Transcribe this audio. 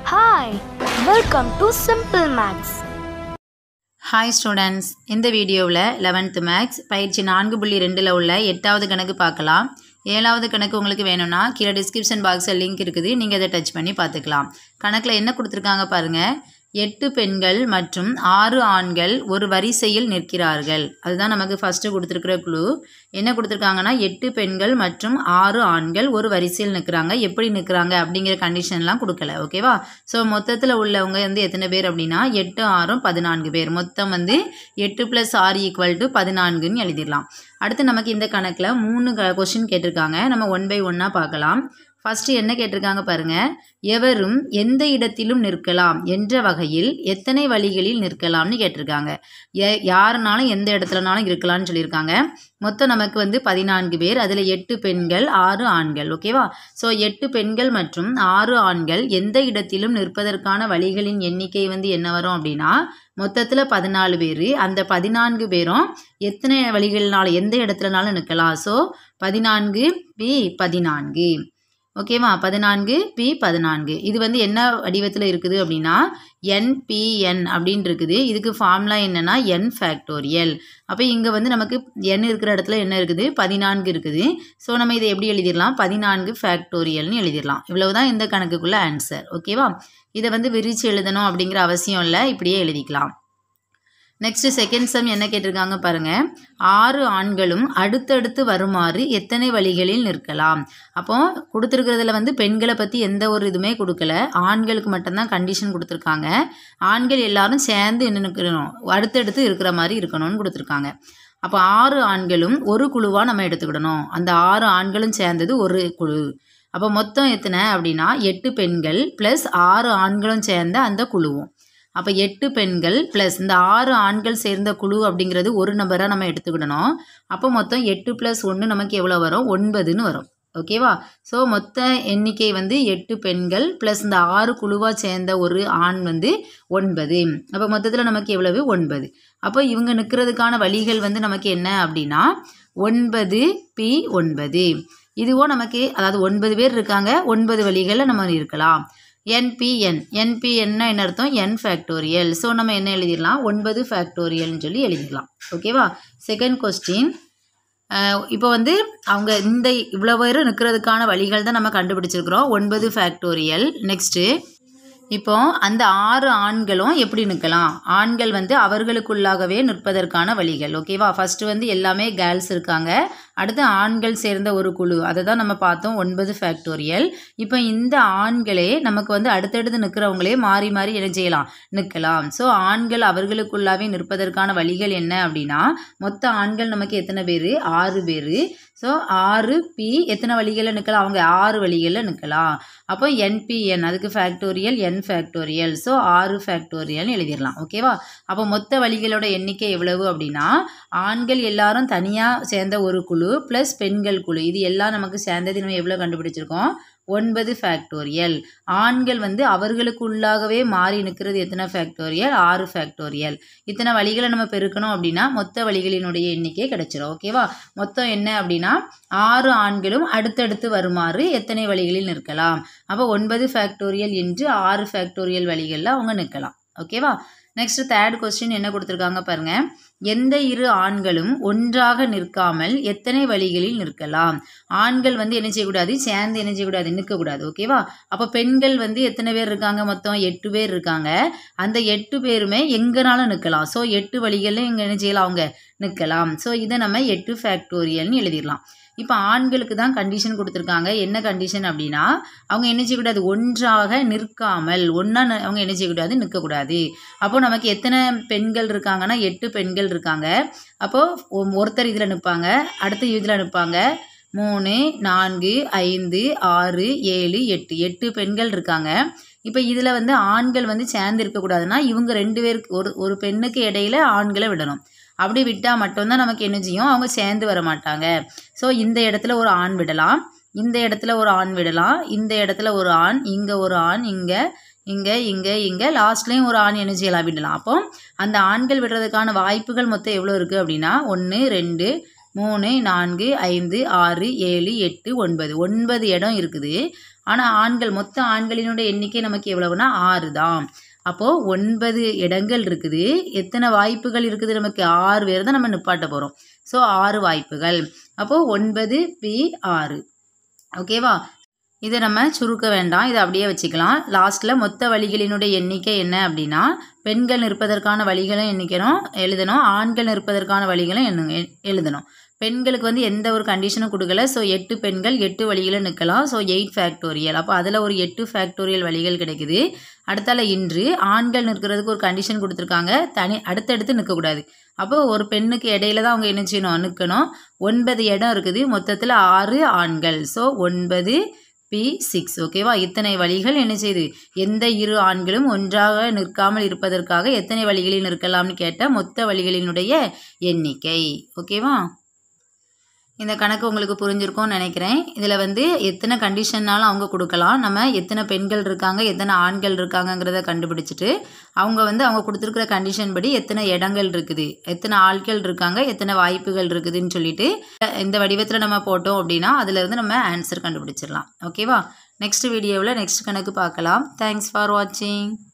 Hi, welcome to Simple Maths. Hi students இந்த வீடியோவில் eleventh maths பயிற்சி நான்கு புள்ளி ரெண்டில் உள்ள எட்டாவது கணக்கு பார்க்கலாம் ஏழாவது கணக்கு உங்களுக்கு வேணும்னா கீழே டிஸ்கிரிப்ஷன் பாக்ஸில் லிங்க் இருக்குது நீங்கள் அதை டச் பண்ணி பார்த்துக்கலாம் கணக்கில் என்ன கொடுத்துருக்காங்க பாருங்கள் எட்டு பெண்கள் மற்றும் ஆறு ஆண்கள் ஒரு வரிசையில் நிற்கிறார்கள் அதுதான் நமக்கு ஃபஸ்ட்டு கொடுத்துருக்குற குழு என்ன கொடுத்துருக்காங்கன்னா எட்டு பெண்கள் மற்றும் ஆறு ஆண்கள் ஒரு வரிசையில் நிற்கிறாங்க எப்படி நிற்கிறாங்க அப்படிங்கிற கண்டிஷன்லாம் கொடுக்கல ஓகேவா ஸோ மொத்தத்தில் உள்ளவங்க வந்து எத்தனை பேர் அப்படின்னா எட்டு ஆறும் பதினான்கு பேர் மொத்தம் வந்து எட்டு ப்ளஸ் ஆறு ஈக்குவல் டு பதினான்குன்னு எழுதிடலாம் அடுத்து நமக்கு இந்த கணக்கில் மூணு கொஷின் கேட்டிருக்காங்க நம்ம ஒன் பை ஒன்னாக பார்க்கலாம் ஃபஸ்ட்டு என்ன கேட்டிருக்காங்க பாருங்க எவரும் எந்த இடத்திலும் நிற்கலாம் என்ற வகையில் எத்தனை வழிகளில் நிற்கலாம்னு கேட்டிருக்காங்க எ யாருனாலும் எந்த இடத்துலனாலும் இருக்கலாம்னு சொல்லியிருக்காங்க மொத்தம் நமக்கு வந்து பதினான்கு பேர் அதில் எட்டு பெண்கள் ஆறு ஆண்கள் ஓகேவா ஸோ எட்டு பெண்கள் மற்றும் ஆறு ஆண்கள் எந்த இடத்திலும் நிற்பதற்கான வழிகளின் எண்ணிக்கை வந்து என்ன வரும் அப்படின்னா மொத்தத்தில் பதினாலு பேர் அந்த பதினான்கு பேரும் எத்தனை வழிகள்னாலும் எந்த இடத்துலனாலும் நிற்கலாம் ஸோ பதினான்கு பி பதினான்கு ஓகேவா பதினான்கு பி பதினான்கு இது வந்து என்ன வடிவத்தில் இருக்குது அப்படின்னா என்பிஎன் அப்படின்னு இருக்குது இதுக்கு ஃபார்முலா என்னென்னா என் ஃபேக்டோரியல் அப்போ இங்கே வந்து நமக்கு என் இருக்கிற இடத்துல என்ன இருக்குது பதினான்கு இருக்குது ஸோ நம்ம இதை எப்படி எழுதிடலாம் பதினான்கு ஃபேக்டோரியல்னு எழுதிடலாம் இவ்வளவுதான் இந்த கணக்குக்குள்ள ஆன்சர் ஓகேவா இதை வந்து விரித்து எழுதணும் அப்படிங்கிற அவசியம் இல்லை இப்படியே எழுதிக்கலாம் நெக்ஸ்ட் செகண்ட் சம் என்ன கேட்டிருக்காங்க பாருங்க ஆறு ஆண்களும் அடுத்தடுத்து வருமாறு எத்தனை வழிகளில் நிற்கலாம் அப்போ கொடுத்துருக்கிறதுல வந்து பெண்களை பற்றி எந்த ஒரு இதுவுமே கொடுக்கல ஆண்களுக்கு மட்டும்தான் கண்டிஷன் கொடுத்துருக்காங்க ஆண்கள் எல்லாரும் சேர்ந்து என்ன நிற்கணும் அடுத்தடுத்து இருக்கிற மாதிரி இருக்கணும்னு கொடுத்துருக்காங்க அப்போ ஆறு ஆண்களும் ஒரு குழுவாக நம்ம எடுத்துக்கிடணும் அந்த ஆறு ஆண்களும் சேர்ந்தது ஒரு குழு அப்போ மொத்தம் எத்தனை அப்படின்னா எட்டு பெண்கள் ப்ளஸ் ஆறு ஆண்களும் சேர்ந்த அந்த குழுவும் அப்போ எட்டு பெண்கள் ப்ளஸ் இந்த ஆறு ஆண்கள் சேர்ந்த குழு அப்படிங்கிறது ஒரு நம்பராக நம்ம எடுத்துக்கிடணும் அப்போ மொத்தம் எட்டு ப்ளஸ் ஒன்று நமக்கு எவ்வளோ வரும் ஒன்பதுன்னு வரும் ஓகேவா ஸோ மொத்த எண்ணிக்கை வந்து எட்டு பெண்கள் ப்ளஸ் இந்த ஆறு குழுவாக சேர்ந்த ஒரு ஆண் வந்து ஒன்பது அப்போ மொத்தத்தில் நமக்கு எவ்வளவு ஒன்பது அப்போ இவங்க நிற்கிறதுக்கான வழிகள் வந்து நமக்கு என்ன அப்படின்னா ஒன்பது பி ஒன்பது இதுவோ நமக்கு அதாவது ஒன்பது பேர் இருக்காங்க ஒன்பது வழிகளில் நம்ம இருக்கலாம் என்பிஎன் என்பிஎன்னா என்ன அர்த்தம் என் ஃபேக்டோரியல் ஸோ நம்ம என்ன எழுதிடலாம் ஒன்பது ஃபேக்டோரியல்னு சொல்லி எழுதிடலாம் ஓகேவா செகண்ட் கொஸ்டின் இப்போ வந்து அவங்க இந்த இவ்வளோ பேர் நிற்கிறதுக்கான வழிகள் தான் நம்ம கண்டுபிடிச்சிருக்கிறோம் ஒன்பது ஃபேக்டோரியல் நெக்ஸ்ட்டு இப்போ அந்த ஆறு ஆண்களும் எப்படி நிற்கலாம் ஆண்கள் வந்து அவர்களுக்குள்ளாகவே நிற்பதற்கான வழிகள் ஓகேவா ஃபஸ்ட்டு வந்து எல்லாமே கேர்ள்ஸ் இருக்காங்க அடுத்து ஆண்கள் சேர்ந்த ஒரு குழு அதை தான் நம்ம பார்த்தோம் ஒன்பது ஃபேக்டோரியல் இப்போ இந்த ஆண்களே நமக்கு வந்து அடுத்தடுத்து நிற்கிறவங்களே மாறி மாறி என்ன செய்யலாம் நிற்கலாம் ஸோ ஆண்கள் அவர்களுக்குள்ளாவே நிற்பதற்கான வழிகள் என்ன அப்படின்னா மொத்த ஆண்கள் நமக்கு எத்தனை பேர் ஆறு பேர் ஸோ ஆறு பி எத்தனை வழிகளில் நிற்கலாம் அவங்க ஆறு வழிகளில் நிற்கலாம் அப்போ என்பிஎன் அதுக்கு ஃபேக்டோரியல் என் ஃபேக்டோரியல் ஸோ ஆறு ஃபேக்டோரியல்னு எழுதிடலாம் ஓகேவா அப்போ மொத்த வழிகளோட எண்ணிக்கை எவ்வளவு அப்படின்னா ஆண்கள் எல்லாரும் தனியாக சேர்ந்த ஒரு குழு ப்ளஸ் பெண்கள் குழு இது எல்லாம் நமக்கு சேர்ந்தது நம்ம எவ்வளோ கண்டுபிடிச்சிருக்கோம் ஒன்பது ஃபேக்டோரியல் ஆண்கள் வந்து அவர்களுக்குள்ளாகவே மாறி நிற்கிறது எத்தனை ஃபேக்டோரியல் ஆறு ஃபேக்டோரியல் இத்தனை வழிகளை நம்ம பெருக்கணும் அப்படின்னா மொத்த வழிகளினுடைய எண்ணிக்கை கிடைச்சிரும் ஓகேவா மொத்தம் என்ன அப்படின்னா ஆறு ஆண்களும் அடுத்தடுத்து வருமாறு எத்தனை வழிகளில் நிற்கலாம் அப்போ ஒன்பது ஃபேக்டோரியல் என்று ஆறு ஃபேக்டோரியல் வழிகளில் அவங்க நிற்கலாம் ஓகேவா நெக்ஸ்ட் தேர்ட் கொஸ்டின் என்ன கொடுத்துருக்காங்க பாருங்க எந்த இரு ஆண்களும் ஒன்றாக நிற்காமல் எத்தனை வழிகளில் நிற்கலாம் ஆண்கள் வந்து என்ன செய்யக்கூடாது சேர்ந்து என்ன செய்யக்கூடாது நிற்கக்கூடாது ஓகேவா அப்போ பெண்கள் வந்து எத்தனை பேர் இருக்காங்க மொத்தம் எட்டு பேர் இருக்காங்க அந்த எட்டு பேருமே எங்கனாலும் நிற்கலாம் ஸோ எட்டு வழிகளில் இங்கே என்ன செய்யலாம் அவங்க நிற்கலாம் ஸோ இதை நம்ம எட்டு ஃபேக்டோரியல்னு எழுதிடலாம் இப்போ ஆண்களுக்கு தான் கண்டிஷன் கொடுத்துருக்காங்க என்ன கண்டிஷன் அப்படின்னா அவங்க என்ன செய்யக்கூடாது ஒன்றாக நிற்காமல் ஒன்றா அவங்க என்ன செய்யக்கூடாது நிற்கக்கூடாது அப்போது நமக்கு எத்தனை பெண்கள் இருக்காங்கன்னா எட்டு பெண்கள் இருக்காங்க அப்போது ஒருத்தர் இதில் நிற்பாங்க அடுத்த இதில் நிற்பாங்க மூணு நான்கு ஐந்து ஆறு ஏழு எட்டு எட்டு பெண்கள் இருக்காங்க இப்போ இதில் வந்து ஆண்கள் வந்து சேர்ந்து இருக்கக்கூடாதுன்னா இவங்க ரெண்டு பேருக்கு ஒரு ஒரு பெண்ணுக்கு இடையில ஆண்களை விடணும் அப்படி விட்டால் மட்டும்தான் நமக்கு என்ன செய்யும் அவங்க சேர்ந்து வர மாட்டாங்க ஸோ இந்த இடத்துல ஒரு ஆண் விடலாம் இந்த இடத்துல ஒரு ஆண் விடலாம் இந்த இடத்துல ஒரு ஆண் இங்கே ஒரு ஆண் இங்கே இங்கே இங்கே இங்கே லாஸ்ட்லேயும் ஒரு ஆண் என்ன செய்யலாம் விடலாம் அப்போ அந்த ஆண்கள் விடுறதுக்கான வாய்ப்புகள் மொத்தம் எவ்வளோ இருக்குது அப்படின்னா ஒன்று ரெண்டு மூணு நான்கு ஐந்து ஆறு ஏழு எட்டு ஒன்பது ஒன்பது இடம் இருக்குது ஆனால் ஆண்கள் மொத்த ஆண்களினுடைய எண்ணிக்கை நமக்கு எவ்வளவுனா ஆறு தான் அப்போது ஒன்பது இடங்கள் இருக்குது எத்தனை வாய்ப்புகள் இருக்குது நமக்கு ஆறு பேர் தான் நம்ம நிப்பாட்ட போகிறோம் ஸோ ஆறு வாய்ப்புகள் அப்போது ஒன்பது பி ஆறு ஓகேவா இதை நம்ம சுருக்க வேண்டாம் இதை அப்படியே வச்சுக்கலாம் லாஸ்ட்டில் மொத்த வழிகளினுடைய எண்ணிக்கை என்ன அப்படின்னா பெண்கள் நிற்பதற்கான வழிகளும் எண்ணிக்கணும் எழுதணும் ஆண்கள் நிற்பதற்கான வழிகளும் எண்ணுங்க எழுதணும் பெண்களுக்கு வந்து எந்த ஒரு கண்டிஷனும் கொடுக்கல ஸோ எட்டு பெண்கள் எட்டு வழிகளும் நிற்கலாம் ஸோ எயிட் ஃபேக்டோரியல் அப்போ அதில் ஒரு எட்டு ஃபேக்டோரியல் வழிகள் கிடைக்குது அடுத்தால இன்று ஆண்கள் நிற்கிறதுக்கு ஒரு கண்டிஷன் கொடுத்துருக்காங்க தனி அடுத்தடுத்து நிற்கக்கூடாது அப்போ ஒரு பெண்ணுக்கு இடையில தான் அவங்க என்ன செய்யணும் நிற்கணும் ஒன்பது இடம் இருக்குது மொத்தத்தில் ஆறு ஆண்கள் ஸோ ஒன்பது பி சிக்ஸ் ஓகேவா இத்தனை வழிகள் என்ன செய்யுது எந்த இரு ஆண்களும் ஒன்றாக நிற்காமல் இருப்பதற்காக எத்தனை வழிகளில் நிற்கலாம்னு கேட்ட மொத்த வழிகளினுடைய எண்ணிக்கை ஓகேவா இந்த கணக்கு உங்களுக்கு புரிஞ்சிருக்கும்னு நினைக்கிறேன் இதில் வந்து எத்தனை கண்டிஷன்னாலும் அவங்க கொடுக்கலாம் நம்ம எத்தனை பெண்கள் இருக்காங்க எத்தனை ஆண்கள் இருக்காங்கங்கிறத கண்டுபிடிச்சிட்டு அவங்க வந்து அவங்க கொடுத்துருக்குற கண்டிஷன் படி எத்தனை இடங்கள் இருக்குது எத்தனை ஆட்கள் இருக்காங்க எத்தனை வாய்ப்புகள் இருக்குதுன்னு சொல்லிட்டு இந்த வடிவத்தில் நம்ம போட்டோம் அப்படின்னா அதுலேருந்து நம்ம ஆன்சர் கண்டுபிடிச்சிடலாம் ஓகேவா நெக்ஸ்ட் வீடியோவில் நெக்ஸ்ட் கணக்கு பார்க்கலாம் தேங்க்ஸ் ஃபார் வாட்சிங்